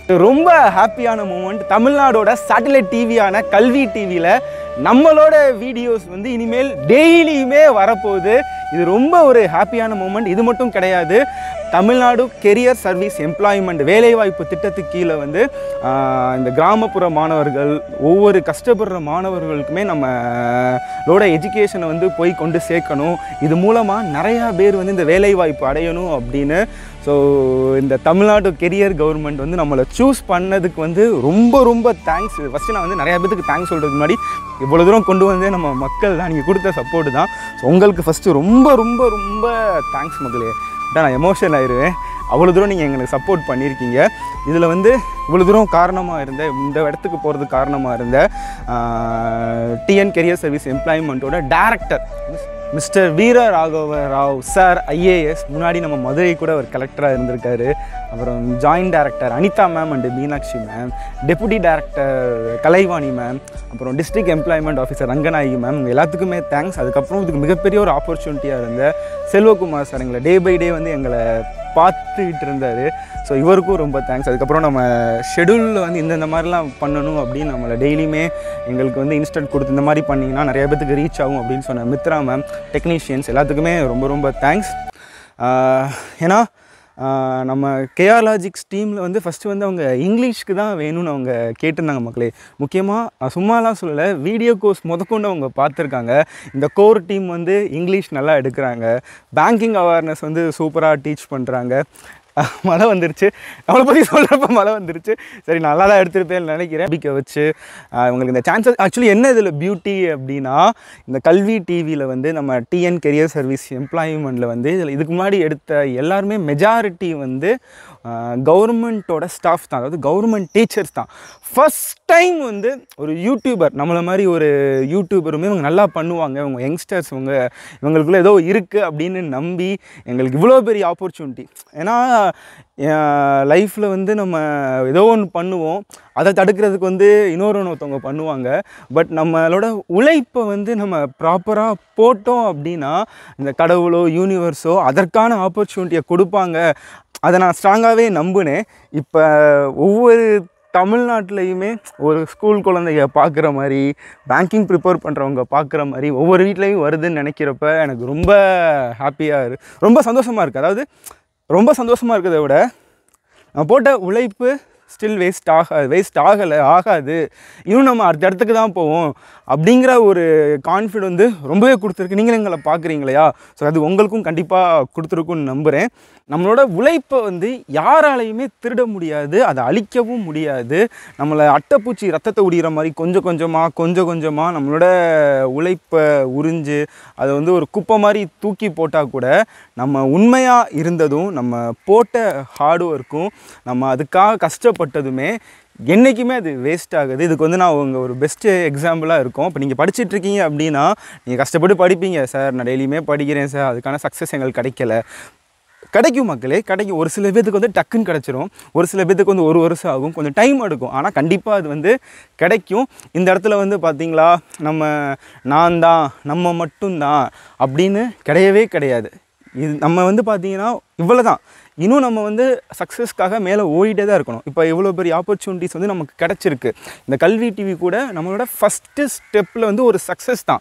ரொம்ப ஹாப்பியான moment தமிழ்நாடோட satellite டிவியான கல்வி டிவியில் நம்மளோட வீடியோஸ் வந்து இனிமேல் டெய்லியுமே வரப்போகுது இது ரொம்ப ஒரு ஹாப்பியான மூமெண்ட் இது மட்டும் கிடையாது தமிழ்நாடு கெரியர் சர்வீஸ் எம்ப்ளாய்மெண்ட் வேலைவாய்ப்பு திட்டத்துக்கு கீழே வந்து ஆஹ், இந்த கிராமப்புற மாணவர்கள் ஒவ்வொரு கஷ்டப்படுற மாணவர்களுக்குமே நம்மளோட எஜுகேஷனை வந்து போய் கொண்டு சேர்க்கணும் இது மூலமாக நிறையா பேர் வந்து இந்த வேலைவாய்ப்பு அடையணும் அப்படின்னு ஸோ இந்த தமிழ்நாடு கெரியர் கவர்மெண்ட் வந்து நம்மளை சூஸ் பண்ணதுக்கு வந்து ரொம்ப ரொம்ப தேங்க்ஸ் ஃபஸ்ட்டு நான் வந்து நிறையா பேத்துக்கு தேங்க்ஸ் சொல்கிறதுக்கு முன்னாடி இவ்வளோ தூரம் கொண்டு வந்து நம்ம மக்கள் தான் நீங்கள் கொடுத்த சப்போர்ட் தான் ஸோ உங்களுக்கு ஃபஸ்ட்டு ரொம்ப ரொம்ப ரொம்ப தேங்க்ஸ் மக்களே தான் நான் எமோஷன் ஆயிடுவேன் அவ்வளோ தூரம் நீங்கள் எங்களுக்கு சப்போர்ட் பண்ணியிருக்கீங்க இதில் வந்து இவ்வளோ தூரம் காரணமாக இருந்த இந்த இடத்துக்கு போகிறதுக்கு காரணமாக இருந்த டிஎன் கெரியர் சர்வீஸ் எம்ப்ளாய்மெண்ட்டோட director mister Veera Raghava Rao sir IAS முன்னாடி நம்ம மதுரை கூட ஒரு கலெக்டராக இருந்திருக்காரு அப்புறம் joint director Anitha ma'am and Meenakshi ma'am deputy director Kalaivani ma'am அப்புறம் district employment officer Ranganayaki ma'am இவங்க எல்லாத்துக்குமே தேங்க்ஸ் அதுக்கப்புறம் இதுக்கு மிகப்பெரிய ஒரு ஆப்பர்ச்சுனிட்டியாக இருந்த செல்வகுமார் சார் எங்களை டே பை டே வந்து எங்களை பார்த்துக்கிட்டு இருந்தார் ஸோ இவருக்கும் ரொம்ப தேங்க்ஸ் அதுக்கப்புறம் நம்ம ஷெடியூலில் வந்து இந்த இந்த மாதிரிலாம் பண்ணணும் அப்படின்னு நம்மளை டெய்லியுமே எங்களுக்கு வந்து இன்ஸ்டன்ட் கொடுத்து இந்த மாதிரி பண்ணிங்கன்னா நிறைய பேத்துக்கு ரீச் ஆகும் அப்படின்னு சொன்ன மித்ரா மேம் டெக்னீஷியன்ஸ் எல்லாத்துக்குமே ரொம்ப ரொம்ப தேங்க்ஸ் ஏன்னா ஆஹ் நம்ம கேஆர் லாஜிக்ஸ் டீமில் வந்து ஃபஸ்ட்டு வந்து அவங்க இங்கிலீஷ்க்கு தான் வேணும்னு அவங்க கேட்டிருந்தாங்க மக்களே முக்கியமாக சும்மாலாம் சொல்லலை வீடியோ கோர்ஸ் முதற்கொண்டு அவங்க பார்த்துருக்காங்க இந்த கோர் டீம் வந்து இங்கிலீஷ் நல்லா எடுக்கிறாங்க பேங்கிங் அவேர்னஸ் வந்து சூப்பராக டீச் பண்ணுறாங்க மழை வந்துருச்சு அவளை பற்றி சொல்கிறப்ப மழை வந்துருச்சு சரி நல்லா தான் எடுத்திருப்பேன்னு நினைக்கிறேன் நம்பிக்கை வச்சு ஆஹ் இவங்களுக்கு இந்த சான்சஸ் ஆக்சுவலி என்ன இதில் பியூட்டி அப்படின்னா இந்த கல்வி டிவியில் வந்து நம்ம டிஎன் கெரியர் சர்வீஸ் எம்ப்ளாய்மெண்ட்டில் வந்து இதில் இதுக்கு முன்னாடி எடுத்த எல்லாருமே மெஜாரிட்டி வந்து கவர்மெண்ட்டோட ஸ்டாஃப் தான் அதாவது கவர்மெண்ட் டீச்சர்ஸ் தான் ஃபஸ்ட் டைம் வந்து ஒரு யூடியூபர் நம்மளை மாதிரி ஒரு யூடியூபருமே இவங்க நல்லா பண்ணுவாங்க இவங்க யங்ஸ்டர்ஸ் இவங்க இவங்களுக்குள்ள ஏதோ இருக்குது அப்படின்னு நம்பி எங்களுக்கு இவ்வளோ பெரிய ஆப்பர்ச்சுனிட்டி ஏன்னா லைஃப்பில் வந்து நம்ம ஏதோ ஒன்று பண்ணுவோம் அதை தடுக்கிறதுக்கு வந்து இன்னொரு ஒருத்தவங்க பண்ணுவாங்க பட் நம்மளோட உழைப்பை வந்து நம்ம ப்ராப்பராக போட்டோம் அப்படின்னா இந்த கடவுளோ யூனிவர்ஸோ அதற்கான ஆப்பர்ச்சுனிட்டியை கொடுப்பாங்க அதை நான் ஸ்ட்ராங்காகவே நம்பினேன் இப்போ ஒவ்வொரு தமிழ்நாட்டிலையுமே ஒரு ஸ்கூல் குழந்தைங்க பார்க்குற மாதிரி பேங்கிங் ப்ரிப்பேர் பண்ணுறவங்க பார்க்குற மாதிரி ஒவ்வொரு வீட்லேயும் வருதுன்னு நினைக்கிறப்ப எனக்கு ரொம்ப ஹாப்பியாக இரு ரொம்ப சந்தோஷமாக இருக்குது அதாவது ரொம்ப சந்தோஷமாக இருக்கிறத விட நான் போட்ட உழைப்பு ஸ்டில் வேஸ்ட் ஆகாது வேஸ்ட் ஆகலை ஆகாது இன்னும் நம்ம அடுத்த இடத்துக்கு தான் போவோம் அப்படிங்கிற ஒரு கான்ஃபிடென்ட் வந்து ரொம்பவே கொடுத்துருக்கு நீங்களும் எங்களை பார்க்குறீங்களையா ஸோ அது உங்களுக்கும் கண்டிப்பாக கொடுத்துருக்குன்னு நம்புகிறேன் நம்மளோட உழைப்பை வந்து யாராலையுமே திருட முடியாது அதை அழிக்கவும் முடியாது நம்மளை அட்டைப்பூச்சி ரத்தத்தை உடிகிற மாதிரி கொஞ்சம் கொஞ்சமாக கொஞ்சம் கொஞ்சமாக நம்மளோட உழைப்பை உறிஞ்சு அதை வந்து ஒரு குப்பை மாதிரி தூக்கி போட்டால் கூட நம்ம உண்மையாக இருந்ததும் நம்ம போட்ட ஹார்ட் ஒர்க்கும் நம்ம அதுக்காக கஷ்டப்பட்டதுமே என்றைக்குமே அது வேஸ்ட் ஆகுது இதுக்கு வந்து நான் உங்கள் ஒரு பெஸ்ட்டு எக்ஸாம்பிளாக இருக்கும் இப்போ நீங்கள் படிச்சிட்டு இருக்கீங்க அப்படின்னா நீங்கள் கஷ்டப்பட்டு படிப்பீங்க சார் நான் டெய்லியுமே படிக்கிறேன் சார் அதுக்கான சக்ஸஸ் எங்களுக்கு கிடைக்கல கிடைக்கும் மக்களே கிடைக்கும் ஒரு சில பேத்துக்கு வந்து டக்குன்னு கிடச்சிரும் ஒரு சில பேத்துக்கு வந்து ஒரு வருஷம் ஆகும் கொஞ்சம் டைம் எடுக்கும் ஆனால் கண்டிப்பாக அது வந்து கிடைக்கும் இந்த இடத்துல வந்து பார்த்தீங்களா நம்ம நான் தான் நம்ம மட்டும்தான் அப்படின்னு கிடையவே கிடையாது இது நம்ம வந்து பார்த்தீங்கன்னா இவ்வளோ தான் இன்னும் நம்ம வந்து சக்ஸஸ்க்காக மேலே ஓடிட்டே தான் இருக்கணும் இப்போ இவ்வளோ பெரிய ஆப்பர்ச்சுனிட்டிஸ் வந்து நமக்கு கிடச்சிருக்கு இந்த கல்வி டிவி கூட நம்மளோட ஃபஸ்ட்டு ஸ்டெப்பில் வந்து ஒரு சக்ஸஸ் தான்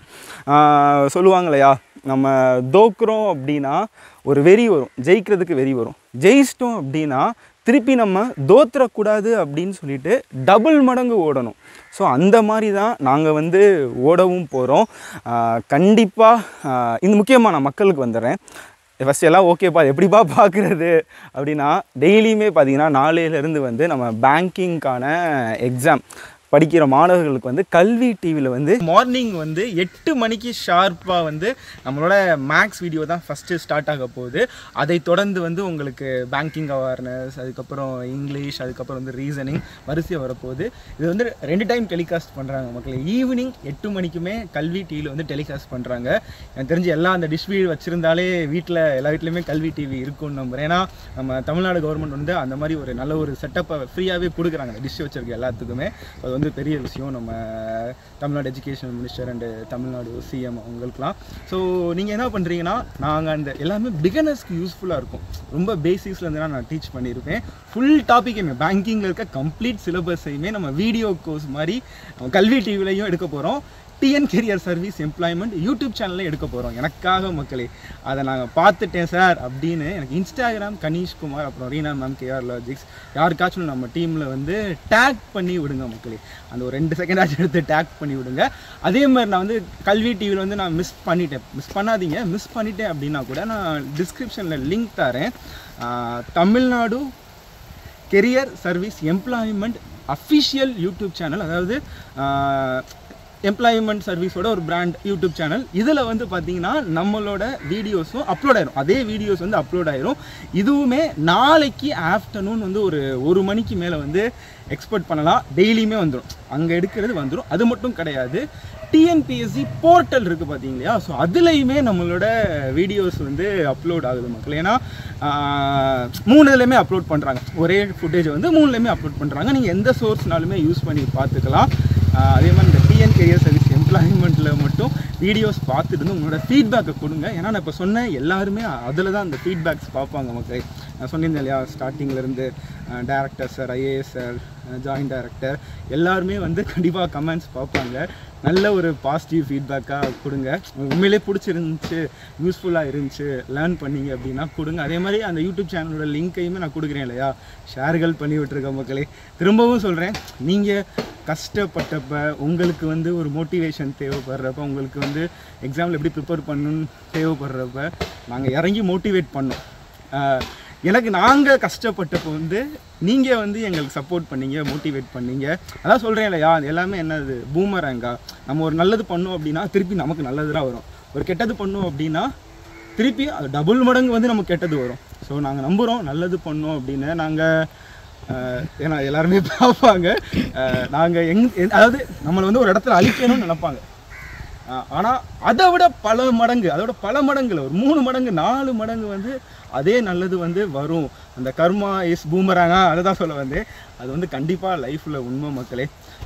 ஆஹ் சொல்லுவாங்க இல்லையா நம்ம தோக்குறோம் அப்படின்னா ஒரு வெறி வரும் ஜெயிக்கிறதுக்கு வெறி வரும் ஜெயிச்சிட்டோம் அப்படின்னா திருப்பி நம்ம தோத்துறக்கூடாது அப்படின்னு சொல்லிட்டு டபுள் மடங்கு ஓடணும் ஸோ அந்த மாதிரி தான் நாங்கள் வந்து ஓடவும் போகிறோம் கண்டிப்பாக இந்த முக்கியமாக நான் மக்களுக்கு வந்துடுறேன் ஃபஸ்ட் எல்லாம் ஓகேப்பா எப்படிப்பா பார்க்குறது அப்படின்னா டெய்லியுமே பார்த்தீங்கன்னா நாளையிலேருந்து வந்து நம்ம பேங்கிங்க்கான எக்ஸாம் படிக்கிற மாணவர்களுக்கு வந்து கல்வி டிவியில் வந்து மார்னிங் வந்து எட்டு மணிக்கு ஷார்ப்பாக வந்து நம்மளோட மேக்ஸ் வீடியோ தான் ஃபஸ்ட்டு ஸ்டார்ட் ஆக போகுது அதை தொடர்ந்து வந்து உங்களுக்கு பேங்கிங் அவேர்னஸ் அதுக்கப்புறம் இங்கிலீஷ் அதுக்கப்புறம் வந்து ரீசனிங் வரிசையாக வரப்போகுது இது வந்து ரெண்டு டைம் டெலிகாஸ்ட் பண்ணுறாங்க மக்கள் ஈவினிங் எட்டு மணிக்குமே கல்வி டிவியில் வந்து டெலிகாஸ்ட் பண்ணுறாங்க எனக்கு தெரிஞ்சு எல்லாம் அந்த டிஷ் வீடு வச்சுருந்தாலே வீட்டில் எல்லா வீட்லேயுமே கல்வி டிவி இருக்கும்னு நம்புறேன் ஏன்னா நம்ம தமிழ்நாடு கவர்மெண்ட் வந்து அந்த மாதிரி ஒரு நல்ல ஒரு செட்டப்பை ஃப்ரீயாகவே கொடுக்குறாங்க டிஷ் வச்சிருக்க எல்லாத்துக்குமே அது வந்து பெரிய விஷயம் நம்ம Tamil Nadu education minister and Tamil Nadu CM அவங்களுக்குலாம் ஸோ நீங்கள் என்ன பண்ணுறீங்கன்னா நாங்கள் அந்த எல்லாமே பிகனர்ஸ்க்கு யூஸ்ஃபுல்லாக இருக்கும் ரொம்ப பேசிக்ஸ்லேருந்து நான் டீச் பண்ணியிருப்பேன் ஃபுல் டாப்பிக்குமே பேங்கிங்கில் இருக்க கம்ப்ளீட் சிலபஸையுமே நம்ம வீடியோ கோர்ஸ் மாதிரி நம்ம கல்வி டிவிலையும் எடுக்க போகிறோம் TN career service employment YouTube சேனலில் எடுக்க போகிறோம் எனக்காக மக்களே அதை நாங்கள் பார்த்துட்டேன் சார் அப்படின்னு எனக்கு இன்ஸ்டாகிராம் கணீஷ்குமார் அப்புறம் ரீனா மேம் கேஆர் லாஜிக்ஸ் யாருக்காச்சும் நம்ம டீமில் வந்து டேக் பண்ணி விடுங்க மக்களே அந்த ஒரு ரெண்டு செகண்ட் ஆச்சு எடுத்து டேக் பண்ணி விடுங்க அதே மாதிரி நான் வந்து கல்வி டிவியில் வந்து நான் மிஸ் பண்ணிட்டேன் மிஸ் பண்ணாதீங்க மிஸ் பண்ணிட்டேன் அப்படின்னா கூட நான் டிஸ்கிரிப்ஷனில் லிங்க் தரேன் ஆஹ் Tamil Nadu career service employment official YouTube channel அதாவது எம்ப்ளாய்மெண்ட் சர்வீஸோட ஒரு பிராண்ட் யூடியூப் சேனல் இதில் வந்து பார்த்தீங்கன்னா நம்மளோட வீடியோஸும் அப்லோட் ஆயிரும் அதே வீடியோஸ் வந்து அப்லோட் ஆயிரும் இதுவுமே நாளைக்கு ஆஃப்டர்நூன் வந்து ஒரு ஒரு மணிக்கு மேலே வந்து எக்ஸ்போர்ட் பண்ணலாம் டெய்லியுமே வந்துடும் அங்கே எடுக்கிறது வந்துடும் அது மட்டும் கிடையாது டிஎன்பிஎஸ்சி போர்ட்டல் இருக்குது பார்த்தீங்க இல்லையா ஸோ அதுலேயுமே நம்மளோட வீடியோஸ் வந்து அப்லோட் ஆகுது மக்கள் ஏன்னா ஆஹ், மூணு இதுலையுமே அப்லோட் பண்ணுறாங்க ஒரே ஃபுட்டேஜ் வந்து மூணுலேயுமே அப்லோட் பண்ணுறாங்க நீங்கள் எந்த சோர்ஸ்னாலுமே யூஸ் பண்ணி பார்த்துக்கலாம் ஆஹ், அதே மாதிரி இந்த டிஎன் கெரியர் சர்வீஸ் எம்ப்ளாய்மெண்ட்டில் மட்டும் வீடியோஸ் பார்த்துட்டு வந்து உங்களோட ஃபீட்பேக்கை கொடுங்க ஏன்னா நான் இப்போ சொன்ன எல்லாருமே அதில் தான் அந்த ஃபீட்பேக்ஸ் பார்ப்பாங்க மக்களே நான் சொன்னிருந்தேன் இல்லையா ஸ்டார்டிங்லேருந்து director sir IAS sir joint director எல்லாருமே வந்து கண்டிப்பாக கமெண்ட்ஸ் பார்ப்பாங்க நல்ல ஒரு பாசிட்டிவ் ஃபீட்பேக்காக கொடுங்க உண்மையிலே பிடிச்சிருந்துச்சு யூஸ்ஃபுல்லாக இருந்துச்சு லேர்ன் பண்ணீங்க அப்படின்னா கொடுங்க அதே மாதிரி அந்த யூடியூப் சேனலோட லிங்க்கையுமே நான் கொடுக்குறேன் இல்லையா ஷேர்கள் பண்ணி விட்டுருக்க மக்களே திரும்பவும் சொல்கிறேன் நீங்கள் கஷ்டப்பட்டப்ப உங்களுக்கு வந்து ஒரு மோட்டிவேஷன் தேவைப்படுறப்ப உங்களுக்கு வந்து எக்ஸாமில் எப்படி ப்ரிப்பேர் பண்ணணும்னு தேவைப்படுறப்ப நாங்கள் இறங்கி மோட்டிவேட் பண்ணோம் ஆஹ் எனக்கு நாங்கள் கஷ்டப்பட்டப்போ வந்து நீங்கள் வந்து எங்களுக்கு சப்போர்ட் பண்ணீங்க மோட்டிவேட் பண்ணீங்க அதான் சொல்கிறேன் இல்லையா அது எல்லாமே என்னது பூமரங்கா நம்ம ஒரு நல்லது பண்ணோம் அப்படின்னா திருப்பி நமக்கு நல்லது தான் வரும் ஒரு கெட்டது பண்ணோம் அப்படின்னா திருப்பி அது டபுள் மடங்கு வந்து நமக்கு கெட்டது வரும் ஸோ நாங்கள் நம்புகிறோம் நல்லது பண்ணோம் அப்படின்னு நாங்கள் ஏன்னா எல்லாருமே பார்ப்பாங்க நாங்கள் எங் எ- அதாவது நம்மளை வந்து ஒரு இடத்துல அழிக்கணும்னு நினைப்பாங்க ஆனால் அதை விட பல மடங்கு அதோட பல மடங்குல ஒரு மூணு மடங்கு நாலு மடங்கு வந்து அதே நல்லது வந்து வரும் அந்த கர்மா இஸ் பூமராங்க அதை தான் சொல்ல வந்து அது வந்து கண்டிப்பாக லைஃப்பில் உண்மை மக்களே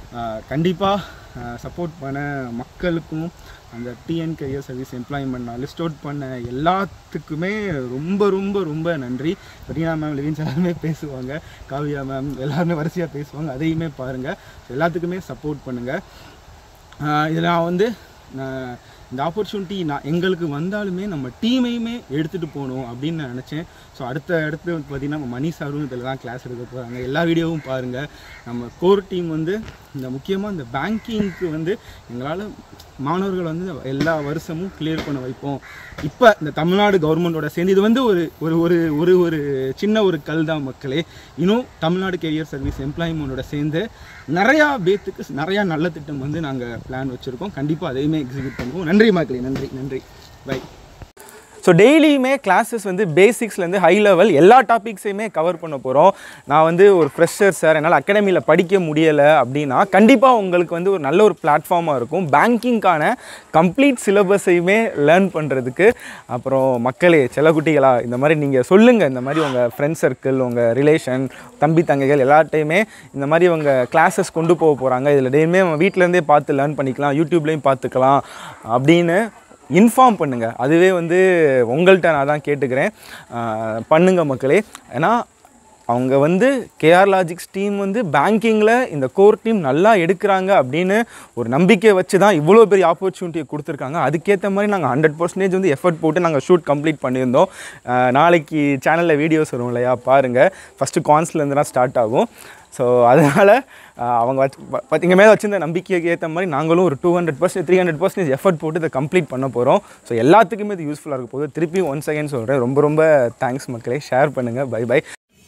கண்டிப்பாக சப்போர்ட் பண்ண மக்களுக்கும் அந்த டிஎன் கரியர் சர்வீஸ் எம்ப்ளாய்மெண்ட் நான் லிஸ்ட் அவுட் பண்ண எல்லாத்துக்குமே ரொம்ப ரொம்ப ரொம்ப நன்றி ரீனா மேம் லிவின்ஸ் எல்லாருமே பேசுவாங்க காவியா மேம் எல்லாருமே வரிசையாக பேசுவாங்க அதையுமே பாருங்கள் எல்லாத்துக்குமே சப்போர்ட் பண்ணுங்கள் இதில் நான் வந்து நான் இந்த ஆப்பர்ச்சுனிட்டி நான் எங்களுக்கு வந்தாலுமே நம்ம டீமையுமே எடுத்துகிட்டு போகணும் அப்படின்னு நான் நினச்சேன் ஸோ அடுத்த அடுத்து வந்து பார்த்திங்கன்னா நம்ம மணி சாரும் இதில் தான் கிளாஸ் எடுக்க போகிறாங்க எல்லா வீடியோவும் பாருங்கள் நம்ம கோர் டீம் வந்து இந்த முக்கியமாக இந்த பேங்கிங்க்கு வந்து எங்களால் மாணவர்கள் வந்து எல்லா வருஷமும் கிளியர் பண்ண வைப்போம் இப்போ இந்த தமிழ்நாடு கவர்மெண்ட்டோட சேர்ந்து இது வந்து ஒரு ஒரு ஒரு ஒரு ஒரு சின்ன ஒரு கல் தான் மக்களே இன்னும் தமிழ்நாடு கெரியர் சர்வீஸ் எம்ப்ளாய்மெண்ட்டோட சேர்ந்து நிறையா பேத்துக்கு நிறையா நல்ல திட்டம் வந்து நாங்கள் பிளான் வச்சுருக்கோம் கண்டிப்பாக அதையுமே எக்ஸிக்யூட் பண்ணுவோம் நன்றி மக்களே நன்றி நன்றி பை ஸோ டெய்லியுமே கிளாஸஸ் வந்து பேசிக்ஸ்லேருந்து ஹை லெவல் எல்லா டாபிக்ஸையுமே கவர் பண்ண போகிறோம் நான் வந்து ஒரு ஃப்ரெஷர் சார் என்னால் அகாடமியில் படிக்க முடியலை அப்படின்னா கண்டிப்பாக உங்களுக்கு வந்து ஒரு நல்ல ஒரு பிளாட்ஃபார்மாக இருக்கும் பேங்கிங்க்கான கம்ப்ளீட் சிலபஸையுமே லேர்ன் பண்ணுறதுக்கு அப்புறம் மக்களே செல்லக்குட்டிகளா இந்த மாதிரி நீங்கள் சொல்லுங்கள் இந்த மாதிரி உங்கள் ஃப்ரெண்ட் சர்க்கிள் உங்கள் ரிலேஷன் தம்பி தங்கைகள் எல்லார்ட்டையுமே இந்த மாதிரி உங்க கிளாஸஸ் கொண்டு போக போகிறாங்க இதில் டெய்லியுமே நம்ம வீட்டிலேருந்தே பார்த்து லேர்ன் பண்ணிக்கலாம் யூடியூப்லேயும் பார்த்துக்கலாம் அப்படின்னு இன்ஃபார்ம் பண்ணுங்கள் அதுவே வந்து உங்கள்கிட்ட நான் தான் கேட்டுக்கிறேன் ஆஹ் பண்ணுங்க மக்களே ஏன்னா அவங்க வந்து கேஆர் லாஜிக்ஸ் டீம் வந்து பேங்கிங்கில் இந்த கோர் டீம் நல்லா எடுக்கிறாங்க அப்படின்னு ஒரு நம்பிக்கை வச்சு தான் இவ்வளோ பெரிய ஆப்பர்ச்சுனிட்டியை கொடுத்துருக்காங்க அதுக்கேற்ற மாதிரி நாங்கள் ஹண்ட்ரட் பர்சன்டேஜ் வந்து எஃபர்ட் போட்டு நாங்கள் ஷூட் கம்ப்ளீட் பண்ணியிருந்தோம் ஆஹ் நாளைக்கு சேனலில் வீடியோஸ் வரும் இல்லையா பாருங்கள் ஃபஸ்ட்டு கான்ஸ்லேருந்து தான் ஸ்டார்ட் ஆகும் ஸோ அதனால் அவங்க வச்சு ப- எங்கள் மேலே வச்சிருந்த நம்பிக்கைக்கு ஏற்ற மாதிரி நாங்களும் ஒரு two hundred percent three hundred percentage effort போட்டு இதை கம்ப்ளீட் பண்ண போகிறோம் ஸோ எல்லாத்துக்குமே இது யூஸ்ஃபுல்லாக இருக்க போகுது திருப்பி ஒன் செகண்ட் சொல்கிறேன் ரொம்ப ரொம்ப தேங்க்ஸ் மக்களே ஷேர் பண்ணுங்கள் bye bye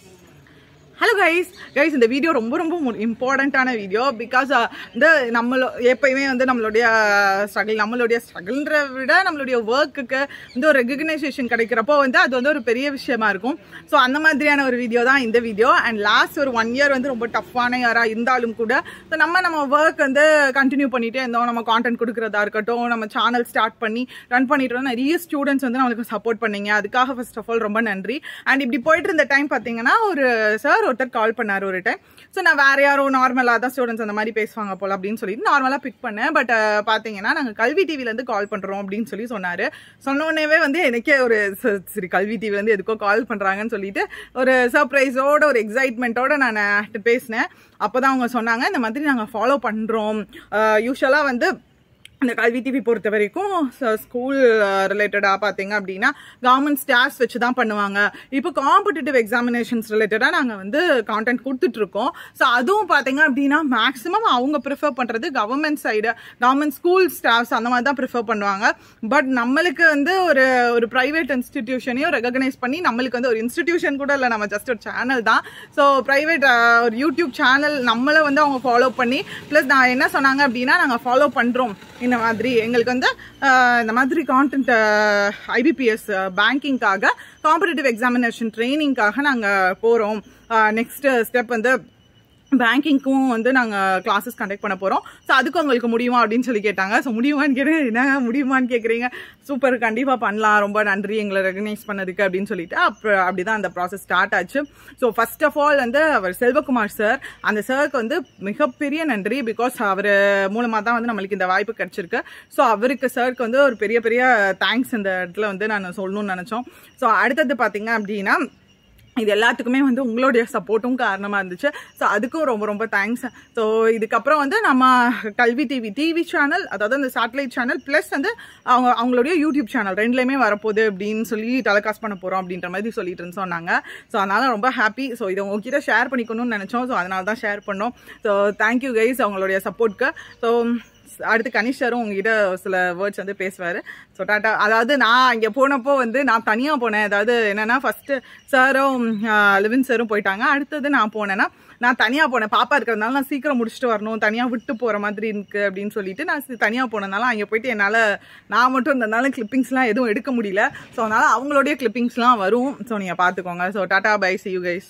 hello guys guys இந்த வீடியோ ரொம்ப ரொம்ப இம்பார்ட்டண்ட்டான வீடியோ பிகாஸ் இந்த நம்மளோ எப்பயுமே வந்து நம்மளுடைய ஸ்ட்ரகிள் நம்மளுடைய ஸ்ட்ரகிள்ன்ற விட நம்மளுடைய ஒர்க்குக்கு வந்து ஒரு ரெகக்னைசேஷன் கிடைக்கிறப்போ வந்து அது வந்து ஒரு பெரிய விஷயமா இருக்கும் ஸோ அந்த மாதிரியான ஒரு வீடியோ தான் இந்த வீடியோ அண்ட் லாஸ்ட் ஒரு ஒன் இயர் வந்து ரொம்ப டஃப்பான இயராக இருந்தாலும் கூட ஸோ நம்ம நம்ம ஒர்க் வந்து கண்டினியூ பண்ணிட்டே இருந்தோம் நம்ம கான்டென்ட் கொடுக்குறதா இருக்கட்டும் நம்ம சேனல் ஸ்டார்ட் பண்ணி ரன் பண்ணிட்டு இருந்தோம் நிறைய ஸ்டூடெண்ட்ஸ் வந்து நம்மளுக்கு சப்போர்ட் பண்ணீங்க அதுக்காக ஃபர்ஸ்ட் ஆஃப் ஆல் ரொம்ப நன்றி அண்ட் இப்படி போயிட்டு இருந்த டைம் பார்த்தீங்கன்னா ஒரு சார் ஒரு ஒருத்தர் கால் பண்ணாரு ஒரு டைம் ஸோ நான் வேற யாரோ நார்மலாக தான் ஸ்டூடெண்ட்ஸ் அந்த மாதிரி பேசுவாங்க போல அப்படின்னு சொல்லிட்டு நார்மலாக பிக் பண்ணேன் பட் பார்த்தீங்கன்னா நாங்கள் கல்வி டிவிலேருந்து கால் பண்ணுறோம் அப்படின்னு சொல்லி சொன்னார் சொன்ன உடனேவே வந்து எனக்கே ஒரு ச- சரி கல்வி டிவிலேருந்து எதுக்கோ கால் பண்ணுறாங்கன்னு சொல்லிட்டு ஒரு சர்ப்ரைஸோட ஒரு எக்ஸைட்மெண்ட்டோட நான் பேசினேன் அப்போ தான் அவங்க சொன்னாங்க இந்த மாதிரி நாங்கள் ஃபாலோ பண்ணுறோம் யூஸ்வலாக வந்து இந்த கல்வி டிவி பொறுத்த வரைக்கும் ஸ்கூல் ரிலேட்டடாக பார்த்தீங்க அப்படின்னா கவர்மெண்ட் ஸ்டாஃப்ஸ் வச்சு தான் பண்ணுவாங்க இப்போ காம்படிட்டிவ் எக்ஸாமினேஷன்ஸ் ரிலேட்டடாக நாங்கள் வந்து கான்டென்ட் கொடுத்துட்ருக்கோம் ஸோ அதுவும் பார்த்தீங்க அப்படின்னா மேக்ஸிமம் அவங்க ப்ரிஃபர் பண்ணுறது government side government school staffs அந்த மாதிரி தான் ப்ரிஃபர் பண்ணுவாங்க பட் நம்மளுக்கு வந்து ஒரு ஒரு ப்ரைவேட் இன்ஸ்டிடியூஷனையும் ரெகக்னைஸ் பண்ணி நம்மளுக்கு வந்து ஒரு இன்ஸ்டிடியூஷன் கூட இல்லை நம்ம ஜஸ்ட் ஒரு சேனல் தான் ஸோ ப்ரைவேட் ஒரு யூடியூப் சேனல் நம்மளை வந்து அவங்க ஃபாலோ பண்ணி ப்ளஸ் நான் என்ன சொன்னாங்க அப்படின்னா நாங்கள் ஃபாலோ பண்ணுறோம் இந்த மாதிரி எங்களுக்கு வந்து அஹ், இந்த மாதிரி கான்டென்ட் ஐபிபிஎஸ் பேங்கிங்காக காம்படிட்டிவ் எக்ஸாமினேஷன் ட்ரைனிங்காக நாங்கள் போகிறோம் நெக்ஸ்ட் ஸ்டெப் வந்து பேங்கிங்க்கும் வந்து நாங்கள் கிளாஸஸ் கண்டக்ட் பண்ண போகிறோம் ஸோ அதுக்கு உங்களுக்கு முடியுமா அப்படின்னு சொல்லி கேட்டாங்க ஸோ முடியுமான்னு கேட்டேன் என்ன முடியுமான்னு கேட்குறீங்க சூப்பர் கண்டிப்பாக பண்ணலாம் ரொம்ப நன்றி எங்களை ரெகனைஸ் பண்ணதுக்கு அப்படின்னு சொல்லிட்டு அப்புறம் அப்படி தான் அந்த ப்ராசஸ் ஸ்டார்ட் ஆச்சு ஸோ ஃபர்ஸ்ட் ஆஃப் ஆல் வந்து அவர் செல்வகுமார் சார் அந்த சாருக்கு வந்து மிகப்பெரிய நன்றி பிகாஸ் அவர் மூலமாக தான் வந்து நம்மளுக்கு இந்த வாய்ப்பு கிடைச்சிருக்கு ஸோ அவருக்கு சாருக்கு வந்து ஒரு பெரிய பெரிய தேங்க்ஸ் இந்த இடத்துல வந்து நான் சொல்லணும்னு நினச்சோம் ஸோ அடுத்தது பார்த்தீங்க அப்படின்னா இது எல்லாத்துக்குமே வந்து உங்களுடைய சப்போர்ட்டும் காரணமாக இருந்துச்சு ஸோ அதுக்கும் ரொம்ப ரொம்ப தேங்க்ஸ் ஸோ இதுக்கப்புறம் வந்து நம்ம கல்வி டிவி டிவி சேனல் அதாவது அந்த சேட்டலைட் சேனல் ப்ளஸ் வந்து அவங்க அவங்களுடைய யூடியூப் சேனல் ரெண்டுலேயுமே வரப்போகுது அப்படின்னு சொல்லி டெலிகாஸ்ட் பண்ண போகிறோம் அப்படின்ற மாதிரி சொல்லிட்டு இருந்து சொன்னாங்க ஸோ அதனால ரொம்ப ஹாப்பி ஸோ இதை உங்ககிட்ட ஷேர் பண்ணிக்கணும்னு நினச்சோம் ஸோ அதனால தான் ஷேர் பண்ணோம் ஸோ தேங்க்யூ கைஸ் அவங்களுடைய சப்போர்ட்க்கு ஸோ அடுத்து கனிஷ் சாரும் உங்ககிட்ட சில வேர்ட்ஸ் வந்து பேசுவார் ஸோ டாட்டா அதாவது நான் இங்கே போனப்போ வந்து நான் தனியாக போனேன் அதாவது என்னன்னா ஃபர்ஸ்ட் சாரும் லிவின் சாரும் போயிட்டாங்க அடுத்தது நான் போனேன்னா நான் தனியாக போனேன் பாப்பா இருக்கிறதுனால நான் சீக்கிரம் முடிச்சுட்டு வரணும் தனியாக விட்டு போகிற மாதிரி இருக்கு அப்படின்னு சொல்லிட்டு நான் தனியாக போனதுனால அங்கே போயிட்டு என்னால் நான் மட்டும் இருந்ததுனால கிளிப்பிங்ஸ்லாம் எதுவும் எடுக்க முடியல ஸோ அதனால அவங்களுடைய கிளிப்பிங்ஸ்லாம் வரும் ஸோ நீங்கள் பார்த்துக்கோங்க so tata bye see you guys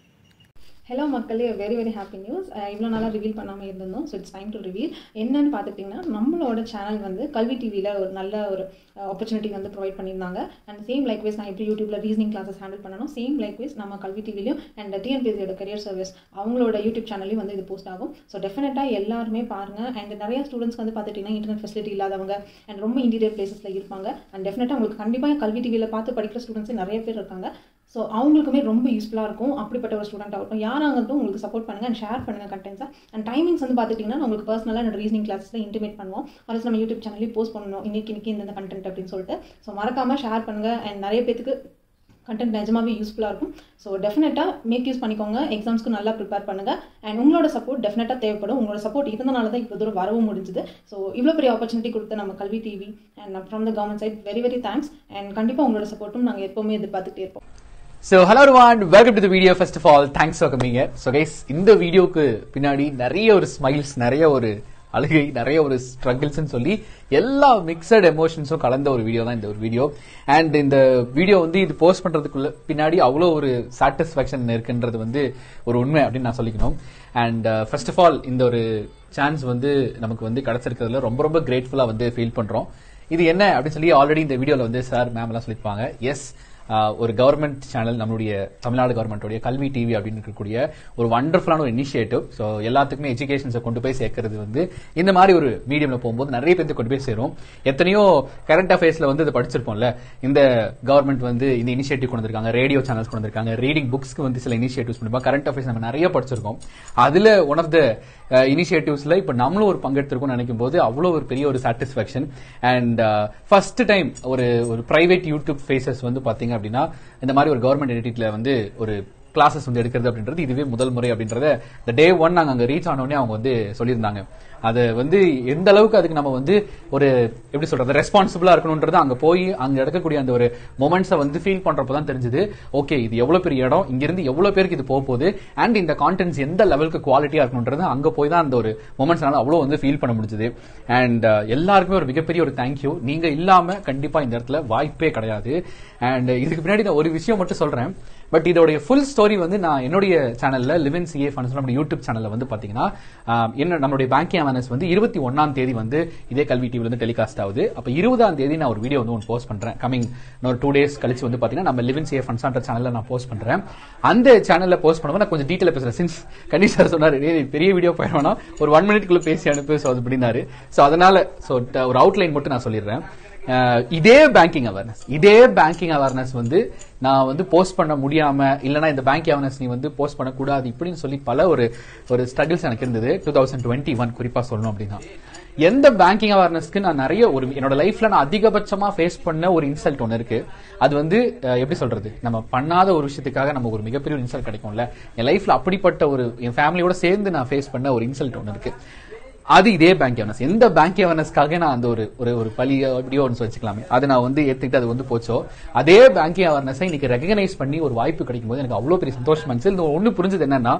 hello மக்களே வெரி வெரி ஹாப்பி நியூஸ் இவ்வளோ நாளாக ரிவீல் பண்ணாமல் இருந்திருந்தோம் so it's time to reveal என்னன்னு பார்த்துட்டிங்கன்னா நம்மளோட சேனல் வந்து கல்வி டிவியில் ஒரு நல்ல ஒரு ஆப்பர்ச்சுனிட்டி வந்து ப்ரொவைட் பண்ணியிருந்தாங்க அண்ட் சேம் லைக்வைஸ் நான் எப்படி யூடியூப்ல ரீசனிங் கிளாஸஸ் ஹேண்டில் பண்ணணும் சேம் லைக்வைஸ் நம்ம கல்வி டிவிலையும் அண்ட் டிஎன்பிஎஸ்சியோட கரியர் சர்வீஸ் அவங்களோட யூடியூப் சேனல்லையும் வந்து இது போஸ்ட் ஆகும் ஸோ டெஃபினட்டாக எல்லாருமே பாருங்கள் அண்ட் நிறைய ஸ்டூடெண்ட்ஸ் வந்து பார்த்துட்டிங்கன்னா இன்டர்நெட் ஃபெசிலிட்டி இல்லாதவங்க அண்ட் ரொம்ப இன்டீரியர் பிளேசஸில் இருப்பாங்க அண்ட் டெஃபினட்டாக உங்களுக்கு கண்டிப்பாக கல்வி டிவியில் பார்த்து படிக்கிற ஸ்டூடெண்ட்ஸே நிறைய பேர் இருக்காங்க ஸோ அவங்களுக்குமே ரொம்ப யூஸ்ஃபுல்லாக இருக்கும் அப்படிப்பட்ட ஒரு ஸ்டூடெண்ட் ஆகட்டும் யாராகட்டும் உங்களுக்கு சப்போர்ட் பண்ணுங்கள் அண்ட் ஷேர் பண்ணுங்கள் கண்டென்ட்ஸை அண்ட் டைமிங்ஸ் வந்து பார்த்துட்டிங்கன்னா நான் உங்களுக்கு பர்சனலாக என்னோட ரீசனிங் கிளாஸில் இன்டிமேட் பண்ணுவோம் ஒரு நம்ம யூடியூப் சேனல்லையும் போஸ்ட் பண்ணணும் இன்னைக்கு இன்னைக்கு இந்த கண்டென்ட் அப்படின்னு சொல்லிட்டு ஸோ மறக்காமல் ஷேர் பண்ணுங்கள் அண்ட் நிறைய பேத்துக்கு கண்டென்ட் நிஜமாவே யூஸ்ஃபுல்லாக இருக்கும் ஸோ டெஃபினட்டாக மேக் யூஸ் பண்ணிக்கோங்க எக்ஸாம்ஸ்க்கு நல்லா ப்ரிப்பேர் பண்ணுங்கள் அண்ட் உங்களோட சப்போர்ட் டெஃபினட்டாக தேவைப்படும் உங்களோட சப்போர்ட் இருந்தனால தான் இவ்வளோ தூரம் வரவும் முடிஞ்சுது ஸோ இவ்வளோ பெரிய ஆப்பர்ச்சுனிட்டி கொடுத்த நம்ம Kalvi TV and from the government side very very thanks and கண்டிப்பாக உங்களோட சப்போர்ட்டும் நாங்கள் எப்போவுமே எதிர்பார்த்துட்டே இருப்போம் so hello everyone welcome to the video first of all thanks for coming so guys இந்த வீடியோக்கு பின்னாடி நிறைய ஒரு ஸ்மைல்ஸ் நிறைய ஒரு அழுகை நிறைய ஒரு ஸ்ட்ரகிள்ஸ்னு சொல்லி எல்லா மிக்சட் எமோஷன்ஸும் கலந்த ஒரு வீடியோ தான் இந்த ஒரு வீடியோ அண்ட் இந்த வீடியோ வந்து இது போஸ்ட் பண்றதுக்குள்ள பின்னாடி அவ்வளோ ஒரு சாட்டிஸ்ஃபேக்ஷன் இருக்குன்றது வந்து ஒரு உண்மை அப்படின்னு நான் சொல்லிக்கணும் அண்ட் ஃபர்ஸ்ட் ஆஃப் ஆல் இந்த ஒரு சான்ஸ் வந்து நமக்கு வந்து கிடைச்சிருக்கிறதுல ரொம்ப ரொம்ப கிரேட்ஃபுல்லா வந்து ஃபீல் பண்றோம் இது என்ன அப்படின்னு சொல்லி ஆல்ரெடி இந்த வீடியோல வந்து சார் மேம் எல்லாம் சொல்லியிருப்பாங்க எஸ் ஆஹ் ஒரு கவர்மெண்ட் சேனல் நம்மளுடைய தமிழ்நாடு கவர்மெண்ட்டுடைய கல்வி டிவி அப்படின்னு இருக்கக்கூடிய ஒரு வண்டர்ஃபுல்லான ஒரு இனிஷியேட்டிவ் ஸோ எல்லாத்துக்குமே எஜுகேஷன்ஸை கொண்டு போய் சேர்க்கறது வந்து இந்த மாதிரி ஒரு மீடியம்ல போகும்போது நிறைய பேருக்கு கொண்டு போய் சேரும் எத்தனையோ கரண்ட் அஃபேர்ஸ்ல வந்து இதை படிச்சிருப்போம்ல இந்த கவர்மெண்ட் வந்து இந்த இனிஷியேட்டிவ் கொண்டு வந்திருக்காங்க ரேடியோ சேனல்ஸ் கொண்டு வந்திருக்காங்க ரீடிங் புக்ஸ்க்கு வந்து சில இனிஷியேட்டிவ்ஸ் பண்ணிருப்பாங்க கரண்ட் அஃபேர்ஸ் நம்ம நிறைய படிச்சிருக்கோம் அதுல ஒன் ஆஃப் த இனிஷியேட்டிவ்ஸ்ல இப்ப நம்மளும் ஒரு பங்கெடுத்திருக்கோம் நினைக்கும் போது அவ்வளவு ஒரு பெரிய ஒரு சாட்டிஸ்பாக்சன் அண்ட் ஃபர்ஸ்ட் டைம் ஒரு ஒரு பிரைவேட் யூடியூப் ஃபேசஸ் வந்து பாத்தீங்க அப்படின்னா இந்த மாதிரி ஒரு கவர்மெண்ட் எடிட்டில வந்து ஒரு கிளாஸஸ் வந்து எடுக்கிறது அப்படின்றது இதுவே முதல் முறை அப்படின்றத இந்த டே ஒன் நாங்க அங்க ரீச் ஆனோடனே அவங்க வந்து சொல்லியிருந்தாங்க அது வந்து எந்த அளவுக்கு அதுக்கு நம்ம வந்து ஒரு எப்படி சொல்றது ரெஸ்பான்சிபிளா இருக்கணும்ன்றது அங்க போய் அங்க எடுக்கக்கூடிய அந்த ஒரு மொமெண்ட்ஸை வந்து ஃபீல் பண்றப்போ தான் தெரிஞ்சது ஓகே இது எவ்வளவு பெரிய இடம் இங்க இருந்து எவ்வளவு பேருக்கு இது போக போகுது அண்ட் இந்த கான்டென்ட்ஸ் எந்த லெவலுக்கு குவாலிட்டியா இருக்கணும்ன்றது அங்க போய் தான் அந்த ஒரு மொமெண்ட்ஸ்னால அவ்வளவு வந்து ஃபீல் பண்ண முடிஞ்சது அண்ட் எல்லாருக்குமே ஒரு மிகப்பெரிய ஒரு தேங்க்யூ நீங்க இல்லாம கண்டிப்பா இந்த இடத்துல வாய்ப்பே கிடையாது அண்ட் இதுக்கு பின்னாடி நான் ஒரு விஷயம் மட்டும் சொல்றேன் பட் இதோடைய ஃபுல் ஸ்டோரி வந்து நான் என்னுடைய சேனல்ல லிவன் சிஏ ஃபண்ட்ஸ் நம்ம யூடியூப் சேனல்ல வந்து பாத்தீங்கன்னா ஆஹ், என்ன நம்மளுடைய பேங்கிங் அவேர்னஸ் வந்து இருபத்தி ஒன்னாம் தேதி வந்து இதே கல்வி டிவில வந்து டெலிகாஸ்ட் ஆகுது அப்ப இருபதாம் தேதி நான் ஒரு வீடியோ வந்து ஒன்று போஸ்ட் பண்றேன் கமிங் ஒரு டூ டேஸ் கழிச்சு வந்து பாத்தீங்கன்னா நம்ம லிவின் சேஃப் ஃபன்சான்ற சேனல்ல நான் போஸ்ட் பண்றேன் அந்த சேனல்ல போஸ்ட் பண்ணும்போது நான் கொஞ்சம் டீட்டெயில் பேசுறேன் சின்ஸ் கணேஷ் சார் சொன்னாரு "டேய், பெரிய வீடியோ போயிடுவானா ஒரு ஒன் மினிட்குள்ள பேசி அனுப்பு ஸோ அது அப்படின்னாரு ஸோ அதனால ஸோ ஒரு அவுட்லைன் மட்டும் நான் சொல்லிடுறேன் அஹ் இதே பேங்கிங் அவேர்னஸ் இதே பேங்கிங் அவேர்னஸ் வந்து நான் வந்து போஸ்ட் பண்ண முடியாம இல்லனா இந்த பேங்கிங் அவேர்னஸ் நீ வந்து போஸ்ட் பண்ணக்கூடாது இப்படின்னு சொல்லி பல ஒரு ஒரு ஸ்ட்ரகிள்ஸ் எனக்கு இருந்தது டூ தௌசண்ட் டுவெண்ட்டி ஒன் குறிப்பா சொல்லணும் அப்படின்னா எந்த பேங்கிங் அவேர்னஸ்க்கு நான் நிறைய ஒரு என்னோட லைஃப்ல நான் அதிகபட்சமா ஃபேஸ் பண்ண ஒரு இன்சல்ட் ஒன்று இருக்கு அது வந்து அஹ், எப்படி சொல்றது நம்ம பண்ணாத ஒரு விஷயத்துக்காக நமக்கு ஒரு மிகப்பெரிய ஒரு இன்சல்ட் கிடைக்கும்ல என் லைஃப்ல அப்படிப்பட்ட ஒரு என் ஃபேமிலியோட சேர்ந்து நான் ஃபேஸ் பண்ண ஒரு இன்சல்ட் ஒன்று இருக்கு அது இதே பேங்க் அவேர்னஸ் எந்த பேங்க் அவேர்னஸ்க்காக நான் அந்த ஒரு ஒரு ஒரு பழி அப்படியோ ஒன்று வச்சுக்கலாமே அது நான் வந்து ஏத்துக்கிட்டு அது வந்து போச்சோ அதே பேங்கிங் அவேர்னஸை இன்னைக்கு ரெகனைஸ் பண்ணி ஒரு வாய்ப்பு கிடைக்கும் போது எனக்கு அவ்வளவு பெரிய சந்தோஷமா இருந்துச்சு இந்த ஒண்ணு புரிஞ்சது என்னன்னா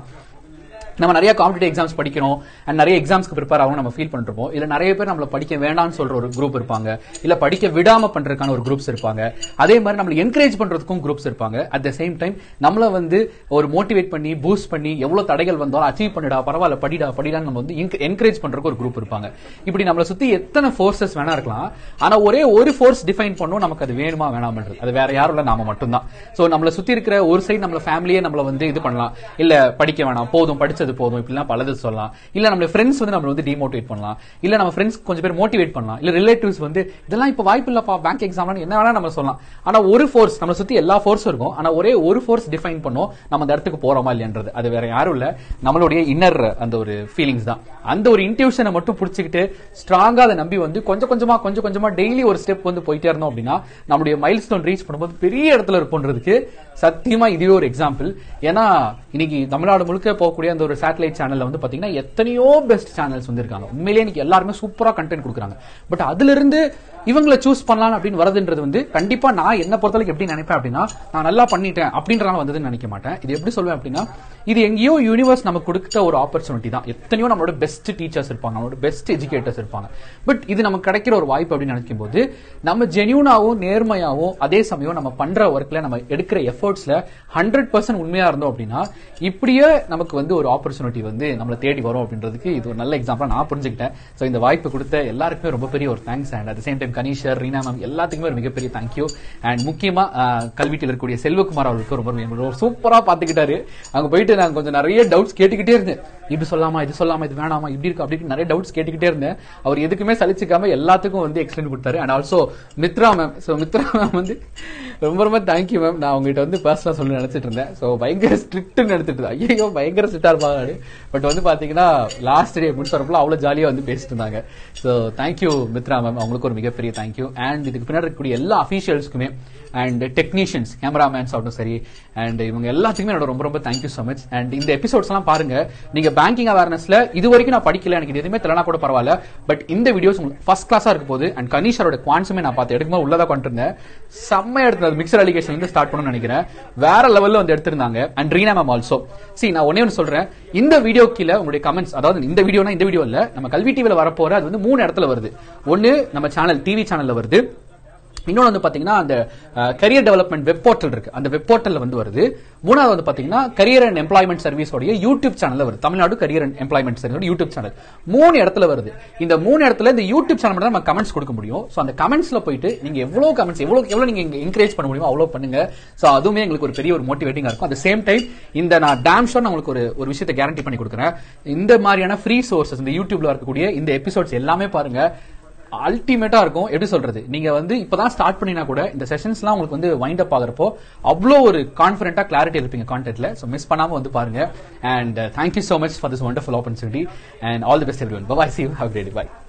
நம்ம நிறைய காம்படிட்டிவ் எக்ஸாம்ஸ் படிக்கணும் அண்ட் நிறைய எக்ஸாம்ஸ்க்கு ப்ரிப்பேர் ஆகும் நம்ம ஃபீல் பண்ணிருப்போம் இல்ல நிறைய பேர் நம்மள படிக்க வேண்டாம்னு சொல்ற ஒரு குரூப் இருப்பாங்க இல்ல படிக்க விடாம பண்றதுக்கான ஒரு குரூப்ஸ் இருப்பாங்க அதே மாதிரி நம்மள என்கரேஜ் பண்றதுக்கும் குரூப்ஸ் இருப்பாங்க அட் த சேம் டைம் நம்மள வந்து ஒரு மோட்டிவேட் பண்ணி பூஸ்ட் பண்ணி எவ்வளவு தடைகள் வந்தாலும் அச்சீவ் பண்ணிடா பரவாயில்ல படிடா படிடான்னு நம்ம வந்து என்கரேஜ் பண்றதுக்கு ஒரு குரூப் இருப்பாங்க இப்படி நம்மள சுத்தி எத்தனை ஃபோர்ஸஸ் வேணா இருக்கலாம் ஆனா ஒரே ஒரு ஃபோர்ஸ் டிஃபைன் பண்ணும் நமக்கு அது வேணுமா வேணாமன்றது அது வேற யாரும் இல்ல நாம மட்டும்தான் சோ நம்மள சுத்தி இருக்கிற ஒரு சைடு நம்மள ஃபேமிலியே நம்மள வந்து இது பண்ணலாம் இல்ல படிக்க வேணாம் போதும் படிச்சது போதும் இப்படிலாம் பலது சொல்லலாம் இல்ல நம்ம ஃப்ரெண்ட்ஸ் வந்து நம்மள வந்து டிமோட்டிவேட் பண்ணலாம் இல்ல நம்ம ஃப்ரெண்ட்ஸ் கொஞ்சம் பேர் மோட்டிவேட் பண்ணலாம் இல்ல ரிலேட்டிவ்ஸ் வந்து இதெல்லாம் இப்ப வாய்ப்பு இல்லப்பா பேங்க் எக்ஸாம் என்ன வேணா நம்ம சொல்லலாம் ஆனா ஒரு ஃபோர்ஸ் நம்மள சுத்தி எல்லா ஃபோர்ஸும் இருக்கும் ஆனா ஒரே ஒரு ஃபோர்ஸ் டிஃபைன் பண்ணும் நம்ம அந்த இடத்துக்கு போறோமா இல்லையன்றது அது வேற யாரும் இல்ல நம்மளுடைய இன்னர் அந்த ஒரு ஃபீலிங்ஸ் தான் அந்த ஒரு இன்ட்யூஷனை மட்டும் பிடிச்சிக்கிட்டு ஸ்ட்ராங்கா அதை நம்பி வந்து கொஞ்சம் கொஞ்சமா கொஞ்சம் கொஞ்சமா டெய்லி ஒரு ஸ்டெப் வந்து போயிட்டே இருந்தோம் அப்படின்னா நம்மளுடைய மைல் ஸ்டோன் ரீச் பண்ணும்போது பெரிய இடத்துல இருப்போன்றதுக்கு சத்தியமா இதுவே ஒரு எக்ஸாம்பிள் ஏன்னா இன்னைக்கு தமிழ்நாடு முழுக்க போகக்கூடிய அந்த ஒரு சேட்டலைட் சேனல்ல வந்து பாத்தீங்கன்னா எத்தனையோ பெஸ்ட் சேனல்ஸ் வந்து இருக்காங்க உண்மையிலேயே இன்னைக்கு எல்லாருமே சூப்பரா கண்டென்ட் கொடுக்குறாங்க பட் அதுல இருந்து இவங்களை சூஸ் பண்ணலாம் அப்படின்னு வரதுன்றது வந்து கண்டிப்பா நான் என்ன பொறுத்தளவுக்கு எப்படி நினைப்பேன் அப்படின்னா நான் நல்லா பண்ணிட்டேன் அப்படின்றனால வந்ததுன்னு நினைக்க மாட்டேன் இது எப்படி சொல்லுவேன் அப்படின்னா இது எங்கேயோ யூனிவர்ஸ் நமக்கு கொடுத்த ஒரு ஆப்பர்ச்சுனிட்டி தான் எத்தனையோ நம்மளோட பெஸ்ட் டீச்சர்ஸ் இருப்பாங்க நம்மளோட பெஸ்ட் எஜுகேட்டர்ஸ் இருப்பாங்க பட் இது நமக்கு கிடைக்கிற ஒரு வாய்ப்பு அப்படின்னு நினைக்கும் போது நம்ம ஜெனியூனாவும் நேர்மையாவும் அதே சமயம் நம்ம பண்ற ஒர்க்ல நம்ம எடுக்கிற எஃபர்ட்ஸ்ல ஹண்ட்ரட் பர்சன்ட் உண்மையா இருந்தோம் அப்படின்னா இப்படியே நமக்கு வந்து ஒரு ஆப்பர்ச்சுனிட்டி வந்து நம்மளை தேடி வரும் அப்படின்றதுக்கு இது ஒரு நல்ல எக்ஸாம்பிளா நான் புரிஞ்சுக்கிட்டேன் சோ இந்த வாய்ப்பு கொடுத்த எல்லாருக்குமே ரொம்ப பெரிய ஒரு thanks and at same time கணீஷர் ரீனா மேம் எல்லாத்துக்குமே ஒரு மிகப்பெரிய தேங்க்யூ அண்ட் முக்கியமா அஹ், கல்வீட்டில் இருக்கக்கூடிய செல்வகுமார் அவர்களுக்கு ரொம்ப ரொம்ப சூப்பரா பாத்துக்கிட்டாரு அங்க போயிட்டு நான் கொஞ்சம் நிறைய டவுட்ஸ் கேட்டுக்கிட்டே இருந்தேன் இது சொல்லாமா இது சொல்லாமா இது வேணாமா இப்படி இருக்கு அப்படி இருக்கு நிறைய டவுட்ஸ் கேட்டுக்கிட்டே இருந்தேன் அவர் எதுக்குமே சலிச்சுக்காம எல்லாத்துக்கும் வந்து எக்ஸ்பிளைன் கொடுத்தாரு and also Mitra ma'am so Mitra ma'am வந்து ரொம்ப ரொம்ப தேங்க்யூ மேம் நான் உங்ககிட்ட வந்து பர்சனலா சொல்லி நினைச்சிட்டு இருந்தேன் சோ பயங்கர ஸ்ட்ரிக்ட்னு எடுத்துட்டு இருந்தேன். ஐயோ பயங்கர ஸ்ட்ரிக்டா இருப்பாங்க பட் வந்து பாத்தீங்கன்னா லாஸ்ட் டே முடிச்சு வரப்போ அவ்வளவு ஜாலியா வந்து பேசிட்டு இருந்தாங்க சோ தேங்க்யூ மித்ரா மேம் அவங்களுக்கு ஒரு மிகப்பெரிய தேங்க்யூ அண்ட் இதுக்கு பின்னாடி இருக்கக்கூடிய எல்லா அபிஷியல்ஸ்க்குமே அண்ட் டெக்னீஷியன்ஸ் கேமராமேன்ஸ் ஆகட்டும் சரி அண்ட் இவங்க எல்லாத்துக்குமே என்னோட ரொம்ப ரொம்ப தேங்க்யூ so மச் அண்ட் இந்த எபிசோட்ஸ் எல்லாம் பாருங்க நீங்க பேங்கிங் அவேர்னஸ்ல இது வரைக்கும் நான் படிக்கல எனக்கு இது எதுவுமே தெரியலனா கூட பரவாயில்ல பட் இந்த வீடியோஸ் உங்களுக்கு ஃபர்ஸ்ட் கிளாஸா இருக்க போது அண்ட் கணீஷரோட குவான்ஸுமே நான் பார்த்து எடுக்கும்போது உள்ளதா கொண்டு இருந்தேன் செம்மையா எடுத்தது மிக்சர் அலிகேஷன் வந்து ஸ்டார்ட் பண்ணணும்னு நினைக்கிறேன் வேற லெவல்ல வந்து எடுத்திருந்தாங்க அண்ட் ரீனா மேம் ஆல்சோ சி நான் ஒன்னே ஒன்று சொல்றேன் இந்த வீடியோ கீழே உங்களுடைய கமெண்ட்ஸ் அதாவது இந்த வீடியோனா இந்த வீடியோ இல்ல நம்ம கல்வி டிவில வரப்போற அது வந்து மூணு இடத்துல வருது ஒன்னு நம்ம சேனல் டிவி சேனல்ல வருது இன்னொன்று வந்து பாத்தீங்கன்னா அந்த கரியர் டெவலப்மெண்ட் வெப் போர்ட்டல் இருக்கு அந்த வெப் போர்ட்டல்ல வந்து வருது மூணாவது வந்து பாத்தீங்கன்னா கரியர் அண்ட் எம்ப்ளாய்மெண்ட் சர்வீஸோடைய யூடியூப் சேனல்ல வருது Tamil Nadu career and employment service YouTube channel மூணு இடத்துல வருது இந்த மூணு இடத்துல இந்த யூடியூப் சேனல் மட்டும் தான் நம்ம கமெண்ட்ஸ் கொடுக்க முடியும் சோ அந்த கமெண்ட்ஸ்ல போயிட்டு நீங்க எவ்வளவு கமெண்ட்ஸ் எவ்வளவு எவ்வளவு நீங்க என்கரேஜ் பண்ண முடியுமோ அவ்வளவு பண்ணுங்க சோ அதுவுமே எங்களுக்கு ஒரு பெரிய ஒரு மோட்டிவேட்டிங்கா இருக்கும் அட் சேம் டைம் இந்த நான் டேம் ஷோர் நான் உங்களுக்கு ஒரு ஒரு விஷயத்தை கேரண்டி பண்ணி கொடுக்குறேன் இந்த மாதிரியான ஃப்ரீ சோர்சஸ் இந்த யூடியூப்ல இருக்கக்கூடிய இந்த எபிசோட்ஸ் எல்லாமே பாருங்க அல்டிமேட்டா இருக்கும் எப்படி சொல்றது நீங்க வந்து இப்பதான் ஸ்டார்ட் பண்ணினா கூட இந்த செஷன்ஸ்லாம் உங்களுக்கு வந்து வைண்ட் அப் ஆகிறப்போ அவ்வளோ ஒரு கான்பிடண்டா கிளாரிட்டி இருப்பீங்க கான்டென்ட்ல ஸோ மிஸ் பண்ணாம வந்து பாருங்க and thank you so much for this wonderful opportunity and all the best everyone bye bye see you have a great day bye